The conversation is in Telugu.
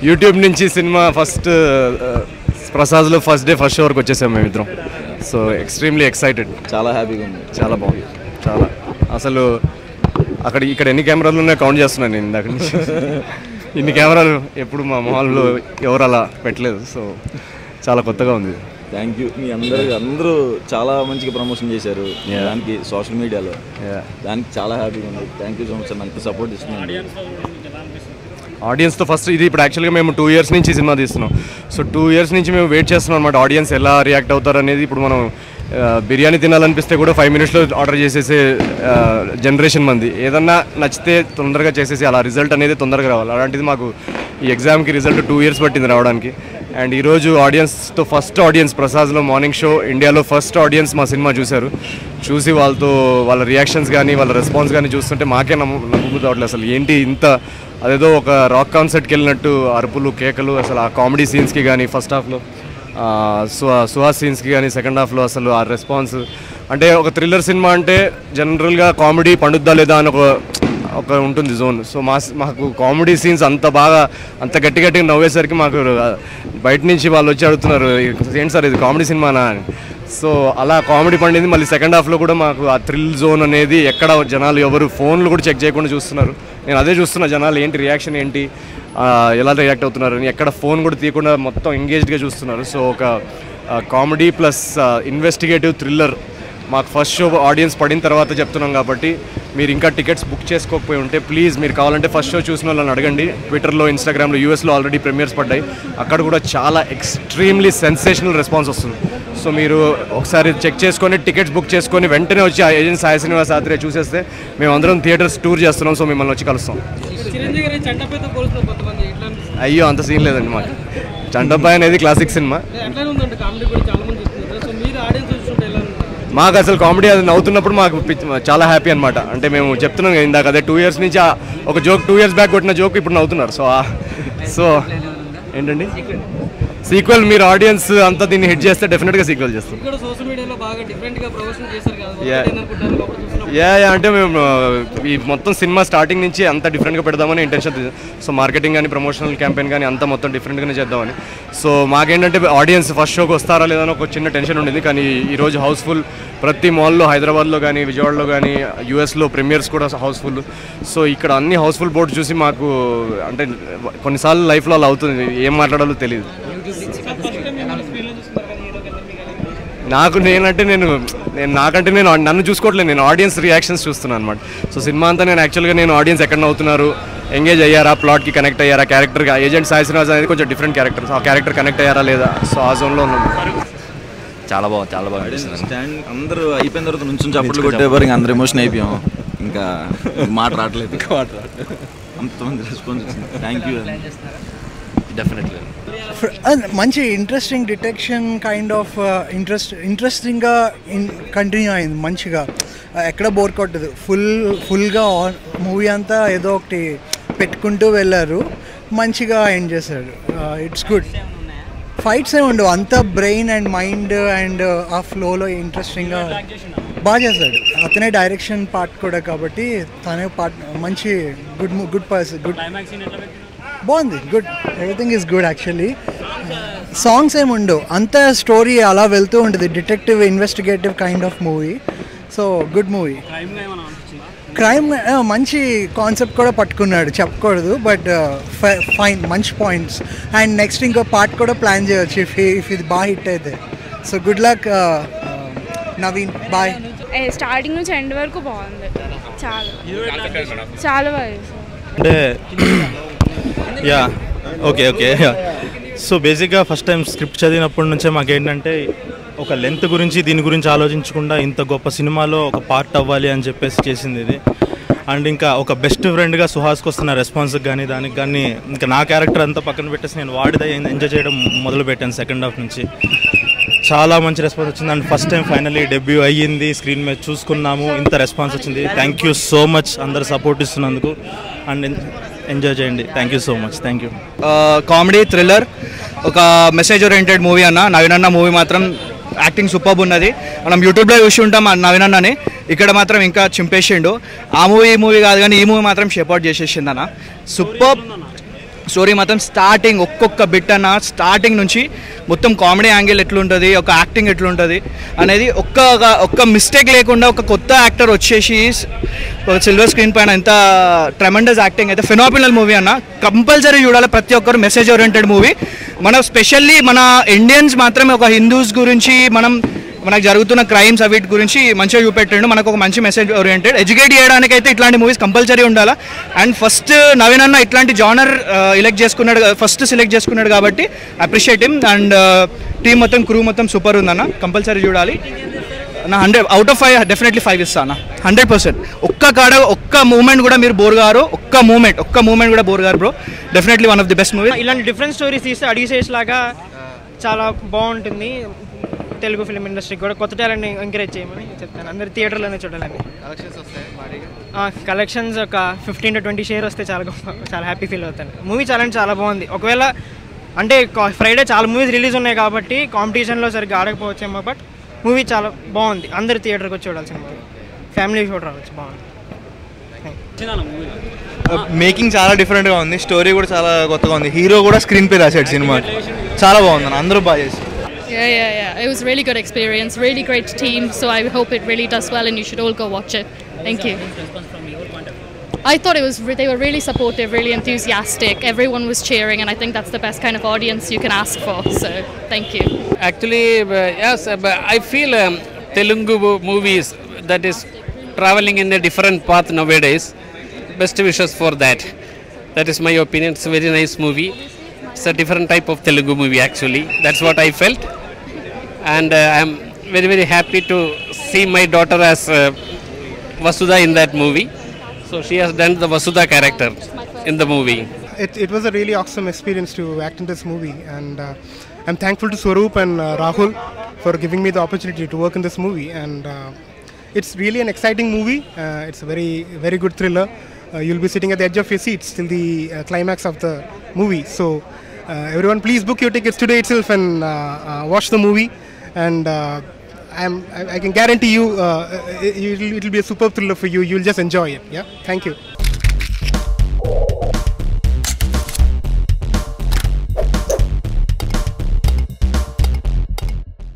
యూట్యూబ్ నుంచి సినిమా ఫస్ట్ ప్రసాద్లో ఫస్ట్ డే ఫస్ట్ షో వరకు వచ్చేసాం మేమిద్దరం సో ఎక్స్ట్రీమ్లీ ఎక్సైటెడ్ చాలా హ్యాపీగా ఉంది చాలా బాగుంది చాలా అసలు అక్కడ ఇక్కడ ఎన్ని కెమెరాలు ఉన్నాయో కౌంట్ చేస్తున్నాను నేను ఇందాక నుంచి ఇన్ని కెమెరాలు ఎప్పుడు మా మొహాల్లో ఎవరు అలా పెట్టలేదు సో చాలా కొత్తగా ఉంది థ్యాంక్ యూ మీ అందరూ అందరూ చాలా మంచిగా ప్రమోషన్ చేశారు దానికి సోషల్ మీడియాలో Yeah. దానికి చాలా హ్యాపీగా ఉంది థ్యాంక్ యూ సో మచ్ నాకు సపోర్ట్ ఇస్తున్నాను ఆడియన్స్తో ఫస్ట్ ఇది ఇప్పుడు యాక్చువల్గా మేము టూ ఇయర్స్ నుంచి సినిమా తీస్తున్నాం సో టూ ఇయర్స్ నుంచి మేము వెయిట్ చేస్తున్నాం అనమాట ఆడియన్స్ ఎలా రియాక్ట్ అవుతారు అనేది ఇప్పుడు మనం ఆ, బిర్యానీ తినాలనిపిస్తే కూడా ఫైవ్ మినిట్స్లో ఆర్డర్ చేసేసే జనరేషన్ మంది ఏదన్నా నచ్చితే తొందరగా చేసేసి అలా రిజల్ట్ అనేది తొందరగా రావాలి అలాంటిది మాకు ఈ ఎగ్జామ్కి రిజల్ట్ టూ ఇయర్స్ పట్టింది రావడానికి అండ్ ఈరోజు ఆడియన్స్తో ఫస్ట్ ఆడియన్స్ ప్రసాద్లో మార్నింగ్ షో ఇండియాలో ఫస్ట్ ఆడియన్స్ మా సినిమా చూశారు చూసి వాళ్ళతో వాళ్ళ రియాక్షన్స్ కానీ వాళ్ళ రెస్పాన్స్ కానీ చూస్తుంటే మాకే నమ్ము నమ్మబుద్ధి అవ్వట్లేదు అసలు ఏంటి ఇంత అదేదో ఒక రాక్ కాన్సర్ట్కి వెళ్ళినట్టు అరుపులు కేకలు అసలు ఆ కామెడీ సీన్స్కి కానీ ఫస్ట్ హాఫ్లో సుహాస్ సీన్స్కి కానీ సెకండ్ హాఫ్లో అసలు ఆ రెస్పాన్స్ అంటే ఒక థ్రిల్లర్ సినిమా అంటే జనరల్గా కామెడీ పండుద్దా లేదా అని ఒక ఒక ఉంటుంది జోన్ సో మా మాకు కామెడీ సీన్స్ అంత బాగా అంత గట్టి గట్టిగా నవ్వేసరికి మాకు ఆ, బయట నుంచి వాళ్ళు వచ్చి అడుగుతున్నారు ఏంటి సార్ ఇది కామెడీ సినిమానా అని సో అలా కామెడీ పండింది మళ్ళీ సెకండ్ హాఫ్లో కూడా మాకు ఆ థ్రిల్ జోన్ అనేది ఎక్కడ జనాలు ఎవరు ఫోన్లు కూడా చెక్ చేయకుండా చూస్తున్నారు నేను అదే చూస్తున్నా జనాలు ఏంటి రియాక్షన్ ఏంటి ఆ, ఎలా రియాక్ట్ అవుతున్నారు అని ఎక్కడ ఫోన్ కూడా తీయకుండా మొత్తం ఎంగేజ్డ్గా చూస్తున్నారు సో ఒక కామెడీ ప్లస్ ఇన్వెస్టిగేటివ్ థ్రిల్లర్ మాకు ఫస్ట్ షో ఆడియన్స్ పడిన తర్వాత చెప్తున్నాం కాబట్టి మీరు ఇంకా టికెట్స్ బుక్ చేసుకోకపోయి ఉంటే ప్లీజ్ మీరు కావాలంటే ఫస్ట్ షో చూసిన వాళ్ళని అడగండి ట్విట్టర్లో ఇన్స్టాగ్రామ్లో యూఎస్లో ఆల్రెడీ ప్రీమియర్స్ పడ్డాయి అక్కడ కూడా చాలా ఎక్స్ట్రీమ్లీ సెన్సేషనల్ రెస్పాన్స్ వస్తుంది సో మీరు ఒకసారి చెక్ చేసుకొని టికెట్స్ బుక్ చేసుకొని వెంటనే వచ్చి ఆ ఏజెంట్ సాయి శ్రీనివాస్ ఆత్రే చూసేస్తే మేము అందరం థియేటర్స్ టూర్ చేస్తున్నాం సో మిమ్మల్ని వచ్చి కలుస్తాం చిరంజీవి గారి చంటపైతో పోలుస్తున్నారు కొంతమంది ఎట్లా అనిపిస్తుంది అయ్యో అంత సీన్ లేదండి మాకు చండబ్బాయి అనేది క్లాసిక్ సినిమా ఎట్లా ఉందంటే కామెడీ కూడా చాలా మంది చూస్తున్నారు సో మీరు ఆడియన్స్ చూస్తుంటే ఎలా ఉంది మాకు అసలు కామెడీ అది నవ్వుతున్నప్పుడు మాకు పిచ్- చాలా హ్యాపీ అనమాట అంటే మేము చెప్తున్నాం కదా ఇందాక అదే టూ ఇయర్స్ నుంచి ఆ ఒక జోక్ టూ ఇయర్స్ బ్యాక్ కొట్టిన జోక్ ఇప్పుడు నవ్వుతున్నారు సో ఆ- సో ఏంటండి సీక్వెల్ మీరు ఆడియన్స్ అంతా దీన్ని హిట్ చేస్తే డెఫినెట్గా సీక్వెల్ చేస్తాం ఇక్కడ సోషల్ మీడియాలో బాగా డిఫరెంట్ గా ప్రమోషన్ చేశారు కదా Yeah. అనుకుంటారు లోపల చూసినప్పుడు యా యా అంటే మేము ఆ, ఈ మొత్తం సినిమా స్టార్టింగ్ నుంచి అంత డిఫరెంట్గా పెడదామని ఇంటెన్షన్ సో మార్కెటింగ్ కానీ ప్రమోషనల్ క్యాంపెయిన్ కానీ అంతా మొత్తం డిఫరెంట్గానే చేద్దామని సో మాకేంటంటే ఆడియన్స్ ఫస్ట్ షోకి వస్తారా లేదా అని ఒక చిన్న టెన్షన్ ఉండేది కానీ ఈరోజు హౌస్ఫుల్ ప్రతి మాల్లో హైదరాబాద్లో కానీ విజయవాడలో కానీ యూఎస్లో ప్రీమియర్స్ కూడా హౌస్ఫుల్ సో ఇక్కడ అన్ని హౌస్ఫుల్ బోర్డ్స్ చూసి మాకు అంటే కొన్నిసార్లు లైఫ్లో అలా అవుతుంది ఏం మాట్లాడాలో తెలియదు ఫస్ట్ టైం మిమ్మల్ని స్క్రీన్ లో చూస్తున్నారు కానీ హీరో కింద మీకు ఎలా ఉంది? నాకు నేనంటే నేను నేను నాకంటే నేను నన్ను చూసుకోవట్లేదు నేను ఆడియన్స్ రియాక్షన్స్ చూస్తున్నాను అనమాట సో సినిమా అంతా నేను యాక్చువల్గా నేను ఆడియన్స్ ఎక్కడ నవ్వుతున్నారు ఎంగేజ్ అయ్యారా ప్లాట్కి కనెక్ట్ అయ్యారా క్యారెక్టర్గా ఏజెంట్ సాయి శ్రీనివాస్ అనేది కొంచెం డిఫరెంట్ క్యారెక్టర్ ఆ క్యారెక్టర్ కనెక్ట్ అయ్యారా లేదా సో ఆ జోన్లో ఉన్నాం చాలా బాగుంది చాలా బాగా అనిపిస్తుంది స్టాండ్ అందరూ అయిపోయిన తర్వాత నుంచి చప్పట్లు కొట్టేవారు ఇంకా అందరు ఎమోషన్ అయిపోయాం ఇంకా మాట రావట్లేదు అంతమంది రెస్పాన్స్ వచ్చింది థ్యాంక్ యూ డెఫినెట్లీ మంచి interesting detection kind of interest ఇంట్రెస్టింగ్గా కంటిన్యూ అయింది మంచిగా Uh, ఎక్కడ బోర్ కొట్టదు ఫుల్ ఫుల్గా మూవీ అంతా ఏదో ఒకటి పెట్టుకుంటూ వెళ్ళారు మంచిగా ఎండ్ చేశారు ఇట్స్ గుడ్ ఫైట్స్ ఏ ఉండవు అంత బ్రెయిన్ అండ్ మైండ్ అండ్ ఆ ఫ్లోలో ఇంట్రెస్టింగ్గా బాగా చేశాడు అతనే డైరెక్షన్ పార్ట్ కూడా కాబట్టి తనే పార్ట్ మంచి గుడ్ గుడ్ పర్సన్ గుడ్ బాగుంది good everything is good actually songs ఏమి ఉండవు అంత స్టోరీ అలా వెళ్తూ ఉంటుంది detective investigative kind of movie so good movie crime గా ఏమైనా అనిపించిందా క్రైమ్ మంచి కాన్సెప్ట్ కూడా పట్టుకున్నాడు చెప్పకూడదు బట్ ఫైన్ మంచి పాయింట్స్ అండ్ నెక్స్ట్ ఇంకో పార్ట్ కూడా ప్లాన్ చేయొచ్చు ఇఫ్ ఇఫ్ ఇది బాగా హిట్ అయితే so good luck Naveen bhai ఏ, స్టార్టింగ్ నుంచి ఎండ్ వరకు బాగుంది చాలా చాలా బాగా చేశారు. అంటే యా ఓకే ఓకే సో బేసిక్గా ఫస్ట్ టైం స్క్రిప్ట్ చదివినప్పటి నుంచే మాకేంటంటే ఒక లెంత్ గురించి దీని గురించి ఆలోచించకుండా ఇంత గొప్ప సినిమాలో ఒక పార్ట్ అవ్వాలి అని చెప్పేసి చేసింది ఇది అండ్ ఇంకా ఒక బెస్ట్ ఫ్రెండ్గా సుహాస్కి వస్తున్న రెస్పాన్స్కి కానీ దానికి కానీ ఇంకా నా క్యారెక్టర్ అంతా పక్కన పెట్టేసి నేను వాడిదే ఎంజాయ్ చేయడం మొదలు పెట్టాను సెకండ్ హాఫ్ నుంచి చాలా మంచి రెస్పాన్స్ వచ్చింది and first time finally debut అయ్యింది స్క్రీన్ మీద చూసుకున్నాము ఇంత రెస్పాన్స్ వచ్చింది థ్యాంక్ యూ సో మచ్ అందరు సపోర్ట్ ఇస్తున్నందుకు అండ్ ఎంజాయ్ చేయండి thank you so much thank you comedy thriller ఒక మెసేజ్ ఓరియంటెడ్ మూవీ అన్న నవీన్ అన్న మూవీ మాత్రం యాక్టింగ్ సూపర్ ఉన్నది మనం యూట్యూబ్లో చూసి ఉంటాం ఆ నవీన్ అన్నని ఇక్కడ మాత్రం ఇంకా చింపేసిండు ఆ మూవీ ఈ మూవీ కాదు కానీ ఈ మూవీ మాత్రం షేపౌట్ చేసేసింది అన్న సూపర్ స్టోరీ మాత్రం స్టార్టింగ్ ఒక్కొక్క బిట్ అన్న స్టార్టింగ్ నుంచి మొత్తం కామెడీ యాంగిల్ ఎట్లుంటుంది ఒక యాక్టింగ్ ఎట్లుంటుంది అనేది ఒక్క ఒక్క మిస్టేక్ లేకుండా ఒక కొత్త యాక్టర్ వచ్చేసి ఒక సిల్వర్ స్క్రీన్ పైన ఎంత ట్రెమండస్ యాక్టింగ్ అయితే ఫినాపినల్ మూవీ అన్న కంపల్సరీ చూడాలి ప్రతి ఒక్కరు మెసేజ్ ఓరియంటెడ్ మూవీ మన స్పెషల్లీ మన ఇండియన్స్ మాత్రమే ఒక హిందూస్ గురించి మనం మనకు జరుగుతున్న క్రైమ్స్ అవిటి గురించి మంచిగా చూపెట్టిండు మనకు ఒక మంచి మెసేజ్ ఓరియంటెడ్ ఎడ్యుకేట్ చేయడానికి అయితే ఇట్లాంటి మూవీస్ కంపల్సరీ ఉండాలా అండ్ ఫస్ట్ నవీన్ అన్న ఇట్లాంటి జానర్ ఎలెక్ట్ చేసుకున్నాడు ఫస్ట్ సెలెక్ట్ చేసుకున్నాడు కాబట్టి అప్రిషియేట్ హిమ్ అండ్ టీం మొత్తం క్రూ మొత్తం సూపర్ ఉందన్న కంపల్సరీ చూడాలి నా hundred out of five definitely five ఇస్తా అన్న హండ్రెడ్ పర్సెంట్ ఒక్క కాడ ఒక్క మూమెంట్ కూడా మీరు బోర్ గారు ఒక్క మూమెంట్ ఒక్క మూమెంట్ కూడా బోర్ గారు bro definitely one of the best movie ఇలాంటి డిఫరెంట్ స్టోరీస్ తీస్తే అడిగిసేస్ లాగా చాలా బాగుంటుంది తెలుగు ఫిలిం ఇండస్ట్రీకి కూడా కొత్త టాలెంట్ ఎంకరేజ్ చేయమని చెప్తాను అందరు థియేటర్లోనే చూడాలని కలెక్షన్స్ ఒక ఫిఫ్టీన్ టు ట్వంటీ షేర్ వస్తే చాలా గొప్ప చాలా హ్యాపీ ఫీల్ అవుతాను మూవీ చాలా అంటే చాలా బాగుంది ఒకవేళ అంటే ఫ్రైడే చాలా మూవీస్ రిలీజ్ ఉన్నాయి కాబట్టి కాంపిటీషన్లో సరిగ్గా ఆడకపోవచ్చేమో బట్ మూవీ చాలా బాగుంది అందరు థియేటర్కి వచ్చి చూడాల్సిన మూవీ ఫ్యామిలీ షో రావచ్చు బాగుంది మేకింగ్ చాలా డిఫరెంట్గా ఉంది స్టోరీ కూడా చాలా కొత్తగా ఉంది హీరో కూడా స్క్రీన్ పే రాశాడు సినిమా చాలా బాగుంది అన్న. అందరూ బాగా చేశారు Yeah, yeah, yeah. It was a really good experience, really great team. So I hope it really does well, and you should all go watch it. Thank you. I thought it was re- they were really supportive, really enthusiastic. Everyone was cheering, and I think that's the best kind of audience you can ask for. So thank you. Actually, uh, yes, uh, but I feel um, Telugu movies that is traveling in a different path nowadays. Best wishes for that. That is my opinion. It's a very nice movie. It's a different type of Telugu movie actually. That's what I felt, and uh, I'm very very happy to see my daughter as uh, Vasudha in that movie. So she has done the Vasudha character in the movie. it, it was a really awesome experience to act in this movie and uh, i'm thankful to swaroop and uh, rahul for giving me the opportunity to work in this movie and uh, it's really an exciting movie uh, it's a very very good thriller uh, you'll be sitting at the edge of your seats till the uh, climax of the movie so uh, everyone please book your tickets today itself and uh, uh, watch the movie and uh, I'm, I, I can guarantee you uh, it, it'll, it'll be a superb thriller for you you'll just enjoy it yeah thank you